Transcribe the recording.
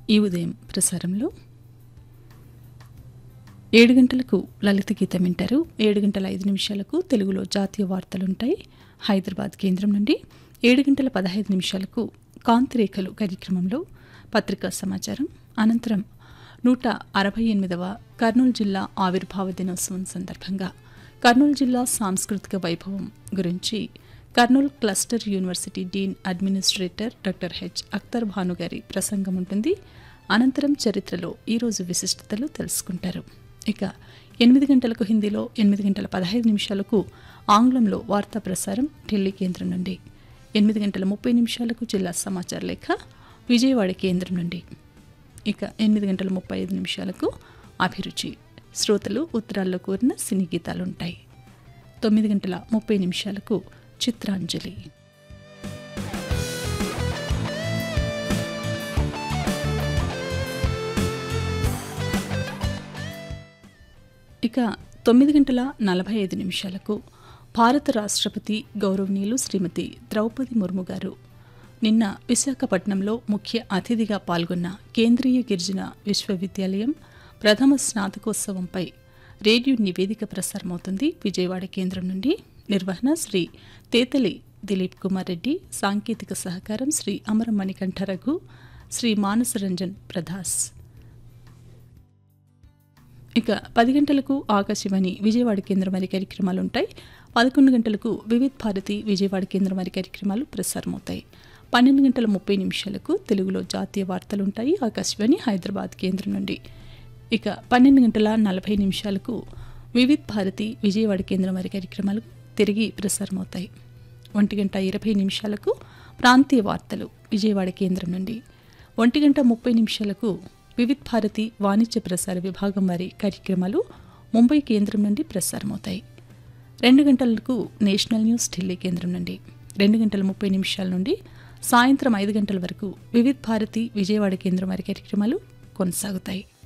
ఈ ఉదయం ప్రసారంలో ఏడు గంటలకు లలిత గీతం వింటారు ఏడు గంటల ఐదు నిమిషాలకు తెలుగులో జాతీయ వార్తలుంటాయి హైదరాబాద్ కేంద్రం నుండి ఏడు గంటల పదహైదు నిమిషాలకు కాంతిరేఖలు కార్యక్రమంలో పత్రికా సమాచారం అనంతరం నూట అరవై ఎనిమిదవ కర్నూలు జిల్లా ఆవిర్భావ దినోత్సవం సందర్భంగా కర్నూలు జిల్లా సాంస్కృతిక వైభవం గురించి Kurnool cluster university dean administrator doctor H Akhtar Bhanu గారి ప్రసంగం ఉంటుంది అనంతరం చరిత్రలో ఈరోజు విశిష్టతలు తెలుసుకుంటారు ఇక ఎనిమిది గంటలకు హిందీలో ఎనిమిది గంటల పదహైదు నిమిషాలకు ఆంగ్లంలో వార్తా ప్రసారం ఢిల్లీ కేంద్రం నుండి ఎనిమిది గంటల ముప్పై నిమిషాలకు జిల్లా సమాచార లేఖ విజయవాడ కేంద్రం నుండి ఇక ఎనిమిది గంటల ముప్పై ఐదు నిమిషాలకు అభిరుచి శ్రోతలు ఉత్తరాల్లో కోరిన సినీ గీతాలుంటాయి తొమ్మిది గంటల ముప్పై నిమిషాలకు చిత్రాంజలి ఇక తొమ్మిది గంటల నలభై ఐదు నిమిషాలకు భారత రాష్ట్రపతి గౌరవనీయులు శ్రీమతి ద్రౌపది ముర్ము గారు నిన్న విశాఖపట్నంలో ముఖ్య అతిథిగా పాల్గొన్న కేంద్రీయ గిరిజన విశ్వవిద్యాలయం ప్రథమ స్నాతకోత్సవంపై రేడియో నివేదిక ప్రసారమవుతుంది విజయవాడ కేంద్రం నుండి నిర్వహణ శ్రీ తేతలి దిలీప్ కుమార్ రెడ్డి సాంకేతిక సహకారం శ్రీ అమర మణికంఠ రఘు శ్రీ మానసరంజన్ ప్రధాస్ ఇక పది గంటలకు ఆకాశవాణి విజయవాడ కేంద్రం వారి కార్యక్రమాలు ఉంటాయి పదకొండు గంటలకు వివిధ్ భారతి విజయవాడ కేంద్రం వారి కార్యక్రమాలు ప్రసారమవుతాయి పన్నెండు గంటల ముప్పై నిమిషాలకు తెలుగులో జాతీయ వార్తలు ఉంటాయి ఆకాశవాణి హైదరాబాద్ కేంద్రం నుండి ఇక పన్నెండు గంటల నలభై నిమిషాలకు వివిధ్ భారతి విజయవాడ కేంద్రం వారి కార్యక్రమాలు తిరిగి ప్రసారమవుతాయి ఒంటి గంట ఇరవై నిమిషాలకు ప్రాంతీయ వార్తలు విజయవాడ కేంద్రం నుండి ఒంటి గంట ముప్పై నిమిషాలకు వివిధ్ భారతి వాణిజ్య ప్రసార విభాగం వారి కార్యక్రమాలు ముంబై కేంద్రం నుండి ప్రసారమవుతాయి రెండు గంటలకు నేషనల్ న్యూస్ ఢిల్లీ కేంద్రం నుండి రెండు గంటల ముప్పై నిమిషాల నుండి సాయంత్రం ఐదు గంటల వరకు వివిధ్ భారతి విజయవాడ కేంద్రం వారి కార్యక్రమాలు కొనసాగుతాయి